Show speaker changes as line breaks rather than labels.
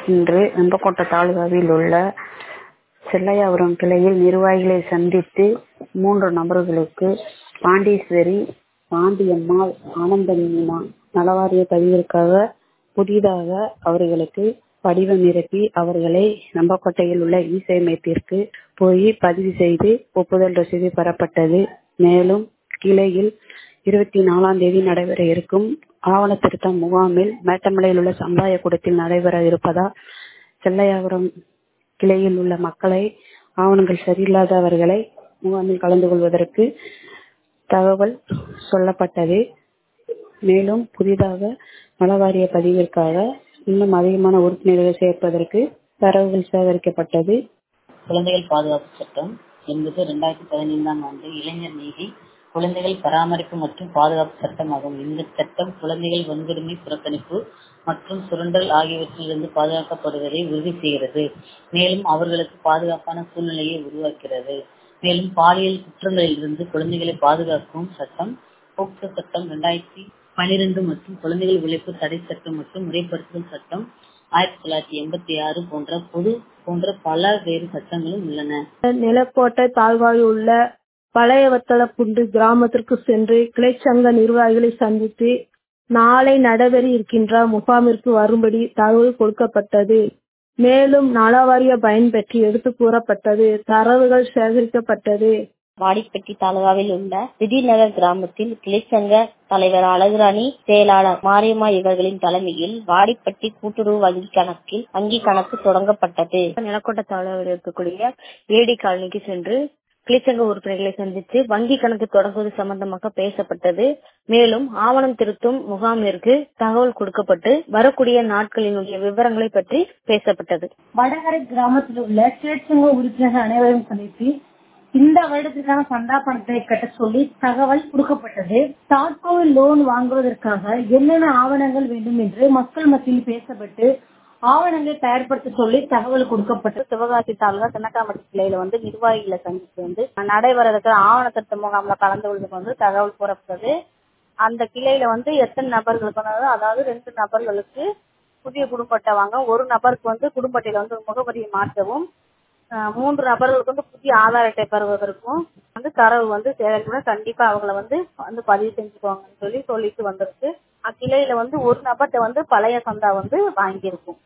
இன்று வெம்பக்கோட்டை தாலுகாவில் உள்ள செல்லையாபுரம் கிளையில் நிர்வாகிகளை சந்தித்து மூன்று நபர்களுக்கு பாண்டீஸ்வரி பாண்டியம்மாள் ஆனந்தமீனா நலவாரிய பதிவிற்காக புதிதாக அவர்களுக்கு படிவம் நிரப்பி அவர்களை வெம்பக்கோட்டையில் உள்ள இ-சேமிப்பிற்கு போய் பதிவு செய்து ஒப்புதல் ரசீது பெறப்பட்டது. மேலும் கிளையில் இருபத்தி நாலாம் தேதி நடைபெற இருக்கும் ஆவண திருத்த முகாமில் மேட்டமலையில் உள்ள சமுதாயக்கூடத்தில் நடைபெற இருப்பதால் செல்லையாபுரம் கிளையில் உள்ள மக்களை ஆவணங்கள் சரியில்லாதவர்களை முகாமில் கலந்து கொள்வதற்கு தகவல் சொல்லப்பட்டது. மேலும் புதிதாக நலவாரிய பதிவிற்காக இன்னும் அதிகமான உறுப்பினர்களை சேர்ப்பதற்கு தரவுகள் சேகரிக்கப்பட்டது.
குழந்தைகள் பாதுகாப்பு சட்டம் என்பது இரண்டாயிரத்தி பதினைந்தாம் ஆண்டு இளைஞர் நீதி குழந்தைகள் பராமரிப்பு மற்றும் பாதுகாப்பு சட்டமாகும். இந்த சட்டம் குழந்தைகள் வன்கொடுமை புறக்கணிப்பு மற்றும் சுரண்டல் ஆகியவற்றிலிருந்து பாதுகாக்கப்படுவதை உறுதி செய்கிறது. மேலும் அவர்களுக்கு பாதுகாப்பான சூழ்நிலையை உருவாக்குகிறது. மேலும் பாலியல் குற்றங்களிலிருந்து குழந்தைகளை பாதுகாக்கும் சட்டம் போக்சோ சட்டம் இரண்டாயிரத்தி பன்னிரண்டு மற்றும் குழந்தைகள் உழைப்பு தடை சட்டம் மற்றும் முறைப்படுத்துதல் சட்டம் ஆயிரத்தி தொள்ளாயிரத்தி எண்பத்தி ஆறு போன்ற பொது போன்ற பல வேறு சட்டங்களும் உள்ளன.
நிலக்கோட்டை தாலுகாவில் உள்ள பழையவத்தலக்குண்டு கிராமத்திற்கு சென்று கிளைச்சங்க நிர்வாகிகளை சந்தித்து நாளை நடைபெற இருக்கின்ற முகாமிற்கு வரும்படி தகவல் கொடுக்கப்பட்டது. மேலும் நலவாரிய பயன் பற்றி எடுத்து கூறப்பட்டது. தரவுகள் சேகரிக்கப்பட்டது.
வாடிப்பட்டி தாலுகாவில் உள்ள திடீர்நகர் கிராமத்தில் கிளைச்சங்க தலைவர் அழகுராணி செயலாளர் மாரியம்மா இவர்களின் தலைமையில் வாடிப்பட்டி கூட்டுறவு வங்கி கணக்கில் வங்கி கணக்கு தொடங்கப்பட்டது.
நிலக்கோட்டை தாலுகாவில் இருக்கக்கூடிய ஏடி காலனிக்கு சென்று கிளைச்சங்க உறுப்பினர்களை சந்தித்து வங்கி கணக்கு தொடங்குவது சம்பந்தமாக பேசப்பட்டது. மேலும் ஆவணம் திருத்தும் முகாமிற்கு தகவல் கொடுக்கப்பட்டு வரக்கூடிய நாட்களினுடைய விவரங்களை பற்றி பேசப்பட்டது.
வடகரை கிராமத்தில் உள்ள கிளைச்சங்க உறுப்பினர்கள் அனைவரும் சந்தித்து இந்த வருடத்திற்கான சந்தா பணத்தை கட்ட சொல்லி தகவல் கொடுக்கப்பட்டது. தாட்கோவில் லோன் வாங்குவதற்காக என்னென்ன ஆவணங்கள் வேண்டும் என்று மக்கள் மத்தியில் பேசப்பட்டு ஆவணங்களை தயார்படுத்த சொல்லி தகவல் கொடுக்கப்பட்டது.
சிவகாசி தாலுகா சின்னக்காமட்டி கிளையில வந்து நிர்வாகிகளை சந்தித்து வந்து நடைபெற இருக்கிற ஆவண திருத்த முகாம்ல கலந்து கொள்வதற்கு வந்து தகவல் கூறப்பட்டது. அந்த கிளையில வந்து எத்தனை நபர்களுக்கு வந்து அதாவது ரெண்டு நபர்களுக்கு புதிய குடும்ப அட்டை வாங்க ஒரு நபருக்கு வந்து குடும்ப அட்டையில வந்து முகவரியை மாற்றவும் மூன்று நபர்களுக்கு வந்து புதிய ஆதார் அட்டை பெறுவதற்கும் வந்து தரவு வந்து சேகரிக்கணும் கண்டிப்பா அவங்கள வந்து வந்து பதிவு செஞ்சுக்கோங்கன்னு சொல்லி சொல்லிட்டு வந்திருக்கு. அக்கிளையில வந்து ஒரு நபர்கிட்ட வந்து பழைய சந்தா வந்து வாங்கியிருக்கும்.